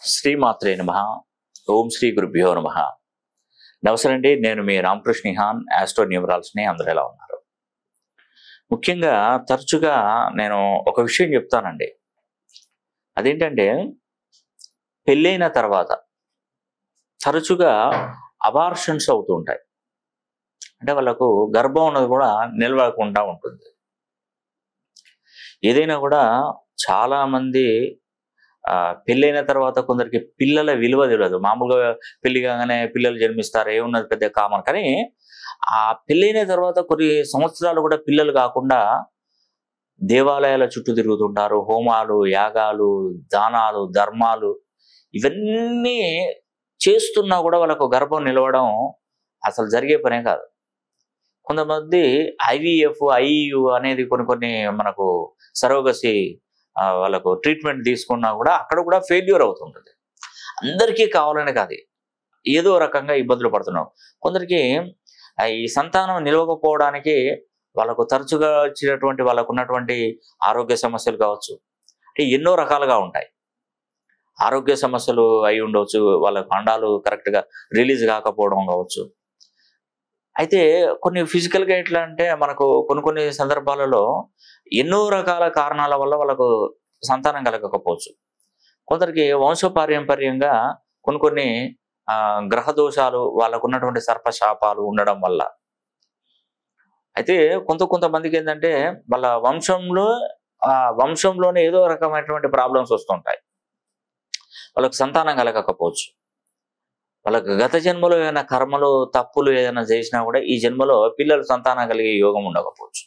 శ్రీమాత్రే నమ ఓం శ్రీ గురుభ్యో నమ నమస్తే అండి నేను మీ రామకృష్ణ హాన్ ఆస్ట్రో న్యూమరాల్స్ని అందరూ ఎలా ఉన్నారు ముఖ్యంగా తరచుగా నేను ఒక విషయం చెప్తానండి అదేంటంటే పెళ్ళైన తర్వాత తరచుగా అబార్షన్స్ అవుతూ ఉంటాయి అంటే వాళ్ళకు గర్భం ఉన్నది కూడా నిలవకుండా ఉంటుంది ఏదైనా కూడా చాలా మంది ఆ, పెళ్ళైన తర్వాత కొందరికి పిల్లల విలువ తెలియదు మామూలుగా పెళ్లి కాగానే పిల్లలు జన్మిస్తారు ఏమున్నది పెద్ద కామన్ కానీ ఆ పెళ్ళైన తర్వాత కొన్ని సంవత్సరాలు కూడా పిల్లలు కాకుండా దేవాలయాల చుట్టూ తిరుగుతుంటారు హోమాలు యాగాలు దానాలు ధర్మాలు ఇవన్నీ చేస్తున్నా కూడా వాళ్ళకు గర్భం నిలవడం అసలు జరిగే పనే కాదు కొంతమంది ఐవీఎఫ్ ఐయు అనేది కొన్ని కొన్ని మనకు సరోగసి ఆ, వాళ్ళకు ట్రీట్మెంట్ తీసుకున్నా కూడా అక్కడ కూడా ఫెయిల్యూర్ అవుతుంటుంది అందరికీ కావాలని కాదు ఏదో రకంగా ఇబ్బందులు పడుతున్నాం కొందరికి ఆ, ఈ సంతానం నిలవకపోవడానికి వాళ్ళకు తరచుగా వచ్చినటువంటి వాళ్ళకు ఉన్నటువంటి ఆరోగ్య సమస్యలు కావచ్చు అంటే ఎన్నో రకాలుగా ఉంటాయి ఆరోగ్య సమస్యలు అయి ఉండవచ్చు వాళ్ళ అండాలు కరెక్ట్గా రిలీజ్ కాకపోవడం కావచ్చు అయితే కొన్ని ఫిజికల్గా ఎట్లా అంటే మనకు కొన్ని కొన్ని సందర్భాలలో ఎన్నో రకాల కారణాల వల్ల వాళ్ళకు సంతానం కలగకపోవచ్చు కొందరికి వంశపారంపర్యంగా కొన్ని కొన్ని ఆ, గ్రహ దోషాలు వాళ్ళకు ఉన్నటువంటి సర్పశాపాలు ఉండడం వల్ల అయితే కొంత కొంతమందికి ఏంటంటే వాళ్ళ వంశంలో ఆ వంశంలోనే ఏదో రకమైనటువంటి ప్రాబ్లమ్స్ వస్తుంటాయి వాళ్ళకు సంతానం కలగకపోవచ్చు వాళ్ళకి గత జన్మలో ఏదైనా కర్మలు తప్పులు ఏదైనా చేసినా కూడా ఈ జన్మలో పిల్లలు సంతానం కలిగే యోగం ఉండకపోవచ్చు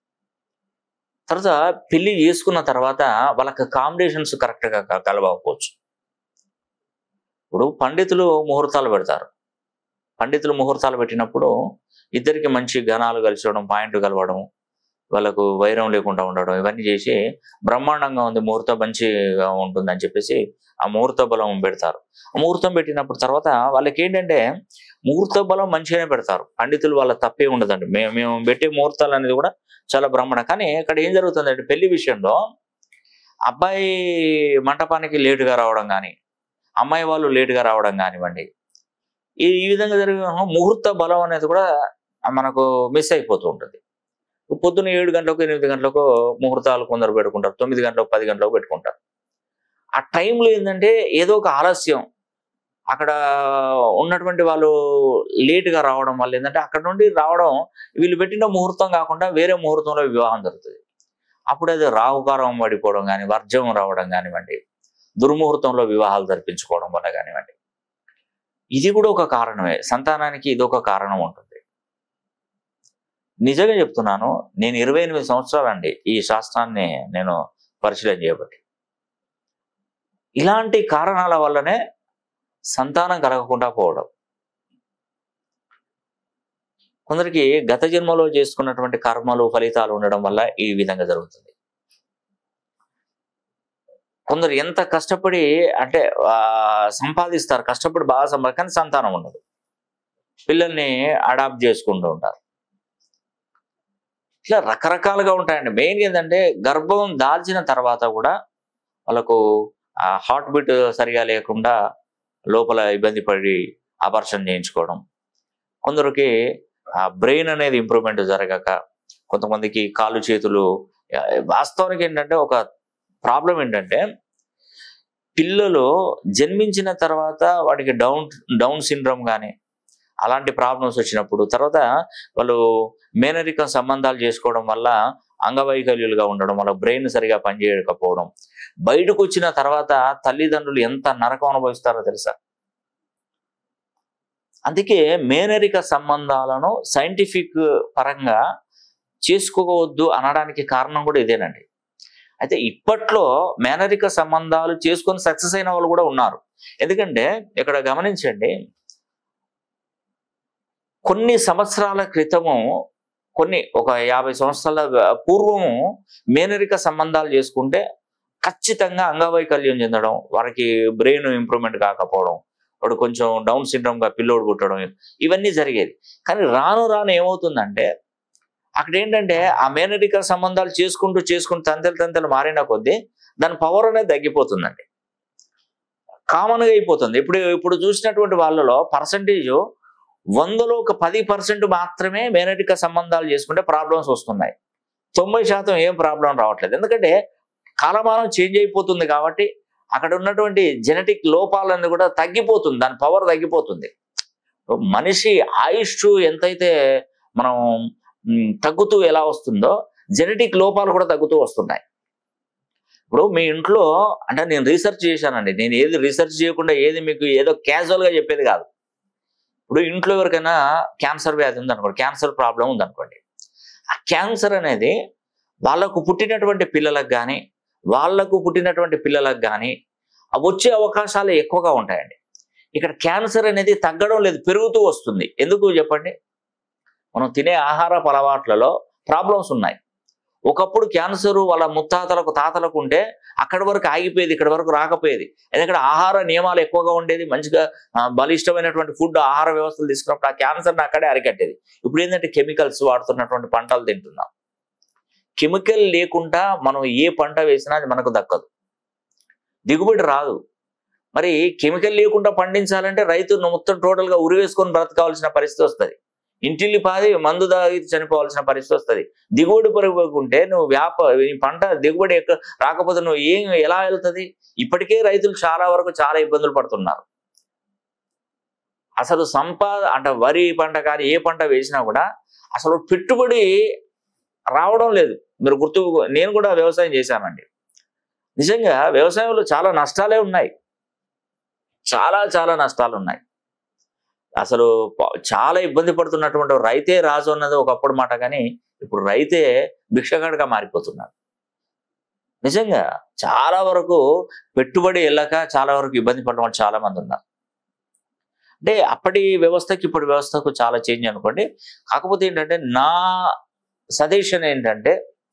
తర్వాత పెళ్లి చేసుకున్న తర్వాత వాళ్ళకి కాంబినేషన్స్ కరెక్ట్గా క- కలవకపోవచ్చు ఇప్పుడు పండితులు ముహూర్తాలు పెడతారు పండితులు ముహూర్తాలు పెట్టినప్పుడు ఇద్దరికి మంచి గణాలు కలిసడం పాయింట్ కలవడం వాళ్ళకు వైరం లేకుండా ఉండడం ఇవన్నీ చేసి బ్రహ్మాండంగా ఉంది ముహూర్తం మంచిగా ఉంటుందని చెప్పేసి ఆ ముహూర్త బలం పెడతారు ఆ ముహూర్తం పెట్టినప్పుడు తర్వాత వాళ్ళకి ఏంటంటే ముహూర్త బలం మంచిగానే పెడతారు పండితులు వాళ్ళ తప్పే ఉండదండి మేము మేము పెట్టే ముహూర్తాలు అనేది కూడా చాలా బ్రహ్మాండం కానీ ఇక్కడ ఏం జరుగుతుందంటే పెళ్లి విషయంలో అబ్బాయి మంటపానికి లేటుగా రావడం కానీ అమ్మాయి వాళ్ళు లేటుగా రావడం కానివ్వండి ఈ ఈ విధంగా జరిగిన ముహూర్త బలం అనేది కూడా మనకు మిస్ అయిపోతూ ఉంటుంది పొద్దున్న ఏడు గంటలకు ఎనిమిది గంటలకు ముహూర్తాలు కొందరు పెట్టుకుంటారు తొమ్మిది గంటలకు పది గంటలకు పెట్టుకుంటారు ఆ టైంలో ఏంటంటే ఏదో ఒక ఆలస్యం అక్కడ ఉన్నటువంటి వాళ్ళు లేటుగా రావడం వల్ల ఏంటంటే అక్కడ నుండి రావడం వీళ్ళు పెట్టిన ముహూర్తం కాకుండా వేరే ముహూర్తంలో వివాహం జరుగుతుంది అప్పుడు అది రాహుకారం పడిపోవడం కానీ వర్జం రావడం కానివ్వండి దుర్ముహూర్తంలో వివాహాలు జరిపించుకోవడం వల్ల కానివ్వండి ఇది కూడా ఒక కారణమే సంతానానికి ఇది ఒక కారణం ఉంటుంది నిజంగా చెప్తున్నాను నేను ఇరవై ఎనిమిది సంవత్సరాలండి ఈ శాస్త్రాన్ని నేను పరిశీలన చేయబట్టి ఇలాంటి కారణాల వల్లనే సంతానం కలగకుండా పోవడం కొందరికి గత జన్మలో చేసుకున్నటువంటి కర్మలు ఫలితాలు ఉండడం వల్ల ఈ విధంగా జరుగుతుంది కొందరు ఎంత కష్టపడి అంటే ఆ, సంపాదిస్తారు కష్టపడి బాగా సంపా కానీ సంతానం ఉండదు పిల్లల్ని అడాప్ట్ చేసుకుంటూ ఉంటారు ఇట్లా రకరకాలుగా ఉంటాయండి మెయిన్ ఏంటంటే గర్భం దాల్చిన తర్వాత కూడా వాళ్ళకు ఆ హార్ట్ బీట్ సరిగా లేకుండా లోపల ఇబ్బంది పడి ఆపరేషన్ చేయించుకోవడం కొందరికి ఆ బ్రెయిన్ అనేది ఇంప్రూవ్మెంట్ జరగక కొంతమందికి కాళ్ళు చేతులు ఆ, వాస్తవానికి ఏంటంటే ఒక ప్రాబ్లం ఏంటంటే పిల్లలు జన్మించిన తర్వాత వాడికి డౌన్ డౌన్ సిండ్రోమ్ కానీ అలాంటి ప్రాబ్లమ్స్ వచ్చినప్పుడు తర్వాత వాళ్ళు మేనరిక సంబంధాలు చేసుకోవడం వల్ల అంగవైకల్యులుగా ఉండడం వల్ల బ్రెయిన్ సరిగా పనిచేయకపోవడం బయటకు వచ్చిన తర్వాత తల్లిదండ్రులు ఎంత నరకం అనుభవిస్తారో తెలుసా అందుకే మేనరిక సంబంధాలను సైంటిఫిక్ పరంగా చేసుకోవద్దు అనడానికి కారణం కూడా ఇదేనండి అయితే ఇప్పట్లో మేనరిక సంబంధాలు చేసుకొని సక్సెస్ అయిన వాళ్ళు కూడా ఉన్నారు ఎందుకంటే ఇక్కడ గమనించండి కొన్ని సంవత్సరాల క్రితము కొన్ని ఒక యాభై సంవత్సరాల పూర్వము మేనరిక సంబంధాలు చేసుకుంటే ఖచ్చితంగా అంగవైకల్యం చెందడం వారికి బ్రెయిన్ ఇంప్రూవ్మెంట్ కాకపోవడం వాడు కొంచెం డౌన్ సిండ్రోమ్ గా పిల్లోడు పుట్టడం ఇవన్నీ జరిగేది కానీ రాను రాను ఏమవుతుందంటే అక్కడ ఏంటంటే ఆ మేనరిక సంబంధాలు చేసుకుంటూ చేసుకుంటూ తంతెలు తంతెలు మారిన కొద్దీ దాని పవర్ అనేది తగ్గిపోతుందండి కామన్గా అయిపోతుంది ఇప్పుడు ఇప్పుడు చూసినటువంటి వాళ్ళలో పర్సంటేజ్ వందలో ఒక పది పర్సెంట్ మాత్రమే మేనరిక సంబంధాలు చేసుకుంటే ప్రాబ్లమ్స్ వస్తున్నాయి తొంభై శాతం ఏం ప్రాబ్లం రావట్లేదు ఎందుకంటే కాలమానం చేంజ్ అయిపోతుంది కాబట్టి అక్కడ ఉన్నటువంటి జెనెటిక్ లోపాలన్నీ కూడా తగ్గిపోతుంది దాని పవర్ తగ్గిపోతుంది మనిషి ఆయుష్ ఎంతైతే మనం మ్, తగ్గుతూ ఎలా వస్తుందో జెనెటిక్ లోపాలు కూడా తగ్గుతూ వస్తున్నాయి ఇప్పుడు మీ ఇంట్లో అంటే నేను రీసెర్చ్ చేశానండి నేను ఏది రీసెర్చ్ చేయకుండా ఏది మీకు ఏదో casual గా చెప్పేది కాదు ఇప్పుడు ఇంట్లో ఎవరికైనా క్యాన్సర్ వ్యాధి ఉందనుకోండి క్యాన్సర్ ప్రాబ్లం ఉందనుకోండి ఆ క్యాన్సర్ అనేది వాళ్ళకు పుట్టినటువంటి పిల్లలకు కానీ వాళ్ళకు పుట్టినటువంటి పిల్లలకు కానీ వచ్చే అవకాశాలు ఎక్కువగా ఉంటాయండి ఇక్కడ క్యాన్సర్ అనేది తగ్గడం లేదు పెరుగుతూ వస్తుంది ఎందుకు చెప్పండి మనం తినే ఆహారపు అలవాట్లలో ప్రాబ్లమ్స్ ఉన్నాయి ఒకప్పుడు క్యాన్సర్ వాళ్ళ ముత్తాతలకు తాతలకు ఉంటే అక్కడి వరకు ఆగిపోయేది ఇక్కడ వరకు రాకపోయేది ఎందుకంటే ఆహార నియమాలు ఎక్కువగా ఉండేది మంచిగా ఆ, బలిష్టమైనటువంటి ఫుడ్ ఆహార వ్యవస్థలు తీసుకున్నప్పుడు ఆ క్యాన్సర్ని అక్కడే అరికట్టేది ఇప్పుడు ఏంటంటే కెమికల్స్ వాడుతున్నటువంటి పంటలు తింటున్నాం కెమికల్ లేకుండా మనం ఏ పంట వేసినా అది మనకు దక్కదు దిగుబడి రాదు మరి కెమికల్ లేకుండా పండించాలంటే రైతు మొత్తం టోటల్ గా ఉరివేసుకొని బ్రతకాల్సిన పరిస్థితి వస్తుంది ఇంటిల్లి పాది మందు దాగి చనిపోవాల్సిన పరిస్థితి వస్తుంది దిగుబడి పెరిగిపోకుంటే నువ్వు వ్యాప ఈ పంట దిగుబడి ఎక్క రాకపోతే నువ్వు ఏం ఎలా వెళ్తుంది ఇప్పటికే రైతులు చాలా వరకు చాలా ఇబ్బందులు పడుతున్నారు అసలు సంపాద అంటే వరి పంట కానీ ఏ పంట వేసినా కూడా అసలు పెట్టుబడి రావడం లేదు మీరు గుర్తు నేను కూడా వ్యవసాయం చేశానండి నిజంగా వ్యవసాయంలో చాలా నష్టాలే ఉన్నాయి చాలా చాలా నష్టాలు ఉన్నాయి అసలు ప- చాలా ఇబ్బంది పడుతున్నటువంటి రైతే రాజు అన్నది ఒకప్పుడు మాట కానీ ఇప్పుడు రైతే భిక్షగాడిగా మారిపోతున్నాడు నిజంగా చాలా వరకు పెట్టుబడి వెళ్ళక చాలా వరకు ఇబ్బంది పడిన వాళ్ళు చాలా మంది ఉన్నారు అంటే అప్పటి వ్యవస్థకి ఇప్పటి వ్యవస్థకు చాలా చేంజ్ అనుకోండి కాకపోతే ఏంటంటే నా సజెషన్ ఏంటంటే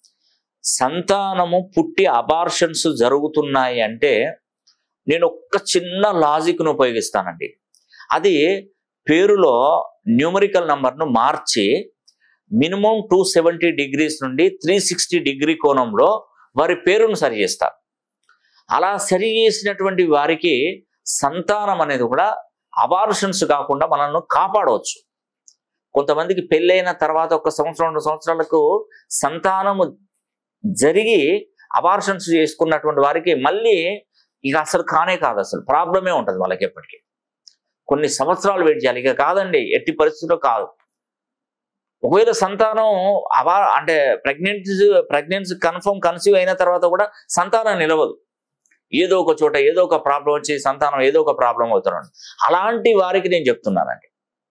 సంతానము పుట్టి అబార్షన్స్ జరుగుతున్నాయి అంటే నేను ఒక్క చిన్న లాజిక్ను ఉపయోగిస్తానండి అది పేరులో న్యూమరికల్ నంబర్ను మార్చి మినిమం టూ సెవెంటీ డిగ్రీస్ నుండి త్రీ సిక్స్టీ డిగ్రీ కోణంలో వారి పేరును సరి చేస్తారు అలా సరి చేసినటువంటి వారికి సంతానం అనేది కూడా అబార్షన్స్ కాకుండా మనల్ని కాపాడవచ్చు కొంతమందికి పెళ్ళైన తర్వాత ఒక సంవత్సరం రెండు సంవత్సరాలకు సంతానము జరిగి అబార్షన్స్ చేసుకున్నటువంటి వారికి మళ్ళీ ఇక అసలు కానే కాదు అసలు ప్రాబ్లమే ఉంటుంది వాళ్ళకి ఎప్పటికీ కొన్ని సంవత్సరాలు వెయిట్ చేయాలి ఇక కాదండి ఎట్టి పరిస్థితుల్లో కాదు ఒకవేళ సంతానం అవా అంటే ప్రెగ్నెన్సీ ప్రెగ్నెన్సీ కన్ఫర్మ్ కన్సీవ్ అయిన తర్వాత కూడా సంతానం నిలవదు ఏదో ఒక చోట ఏదో ఒక ప్రాబ్లం వచ్చి సంతానం ఏదో ఒక ప్రాబ్లం అవుతున్నాడు అలాంటి వారికి నేను చెప్తున్నానండి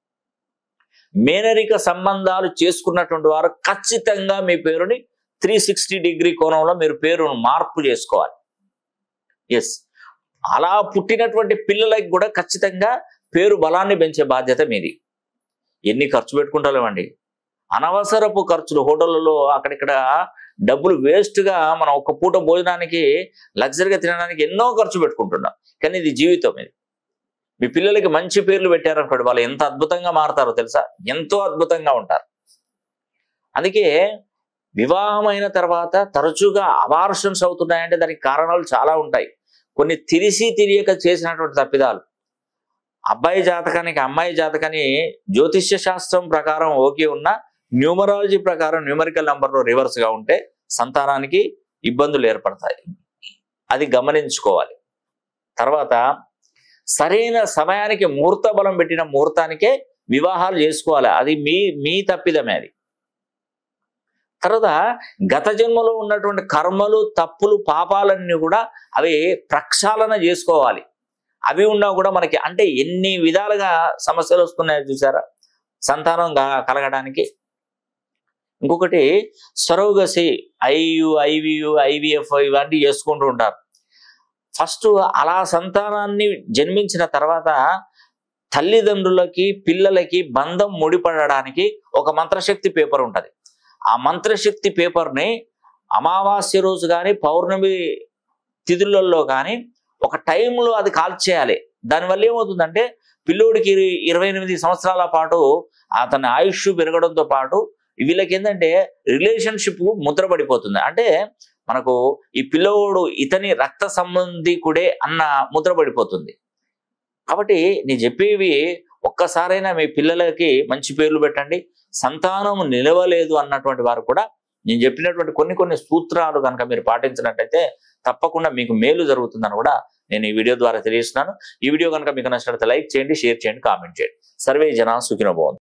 మేనరిక సంబంధాలు చేసుకున్నటువంటి వారు ఖచ్చితంగా మీ పేరుని త్రీ సిక్స్టీ డిగ్రీ కోణంలో మీరు పేరును మార్పు చేసుకోవాలి ఎస్ అలా పుట్టినటువంటి పిల్లలకి కూడా ఖచ్చితంగా పేరు బలాన్ని పెంచే బాధ్యత మీది ఎన్ని ఖర్చు పెట్టుకుంటాలేమండి అనవసరపు ఖర్చులు హోటళ్ళలో అక్కడిక్కడ డబ్బులు వేస్ట్గా మనం ఒక పూట భోజనానికి లగ్జరీగా తినడానికి ఎన్నో ఖర్చు పెట్టుకుంటున్నాం కానీ ఇది జీవితం ఇది మీ పిల్లలకి మంచి పేర్లు పెట్టారనుకోండి వాళ్ళు ఎంత అద్భుతంగా మారతారో తెలుసా ఎంతో అద్భుతంగా ఉంటారు అందుకే వివాహం అయిన తర్వాత తరచుగా అబార్షన్స్ అవుతున్నాయంటే దానికి కారణాలు చాలా ఉంటాయి కొన్ని తెలిసి తెలియక చేసినటువంటి తప్పిదాలు అబ్బాయి జాతకానికి అమ్మాయి జాతకాన్ని జ్యోతిష్య శాస్త్రం ప్రకారం ఓకే ఉన్న న్యూమరాలజీ ప్రకారం న్యూమరికల్ నంబర్లో రివర్స్ గా ఉంటే సంతానానికి ఇబ్బందులు ఏర్పడతాయి అది గమనించుకోవాలి తర్వాత సరైన సమయానికి ముహూర్త బలం పెట్టిన ముహూర్తానికే వివాహాలు చేసుకోవాలి అది మీ మీ తప్పిదమే అది తర్వాత గత జన్మలో ఉన్నటువంటి కర్మలు తప్పులు పాపాలన్నీ కూడా అవి ప్రక్షాళన చేసుకోవాలి అవి ఉన్నా కూడా మనకి అంటే ఎన్ని విధాలుగా సమస్యలు వస్తున్నాయో చూసారా సంతానం గా- కలగడానికి ఇంకొకటి సరోగసి ఐయు ఐవియు ఐవిఎఫ్ ఇవన్నీ చేసుకుంటూ ఉంటారు ఫస్ట్ అలా సంతానాన్ని జన్మించిన తర్వాత తల్లిదండ్రులకి పిల్లలకి బంధం ముడిపడడానికి ఒక మంత్రశక్తి పేపర్ ఉంటుంది ఆ మంత్రశక్తి పేపర్ని అమావాస్య రోజు కానీ పౌర్ణమి తిథులలో కానీ ఒక టైంలో అది కాల్చేయాలి దానివల్ల ఏమవుతుందంటే పిల్లోడికి ఇర- ఇరవై ఎనిమిది సంవత్సరాల పాటు అతని ఆయుష్ పెరగడంతో పాటు వీళ్ళకి ఏంటంటే రిలేషన్షిప్ ముద్రపడిపోతుంది అంటే మనకు ఈ పిల్లోడు ఇతని రక్త సంబంధికుడే అన్న ముద్ర పడిపోతుంది కాబట్టి నేను చెప్పేవి ఒక్కసారైనా మీ పిల్లలకి మంచి పేర్లు పెట్టండి సంతానం నిలవలేదు అన్నటువంటి వారు కూడా నేను చెప్పినటువంటి కొన్ని కొన్ని సూత్రాలు కనుక మీరు పాటించినట్టయితే తప్పకుండా మీకు మేలు జరుగుతుందని కూడా నేను ఈ వీడియో ద్వారా తెలియజేస్తున్నాను ఈ వీడియో కనుక మీకు నచ్చినట్లయితే లైక్ చేయండి షేర్ చేయండి కామెంట్ చేయండి సర్వే జన సుఖినో బాగుంది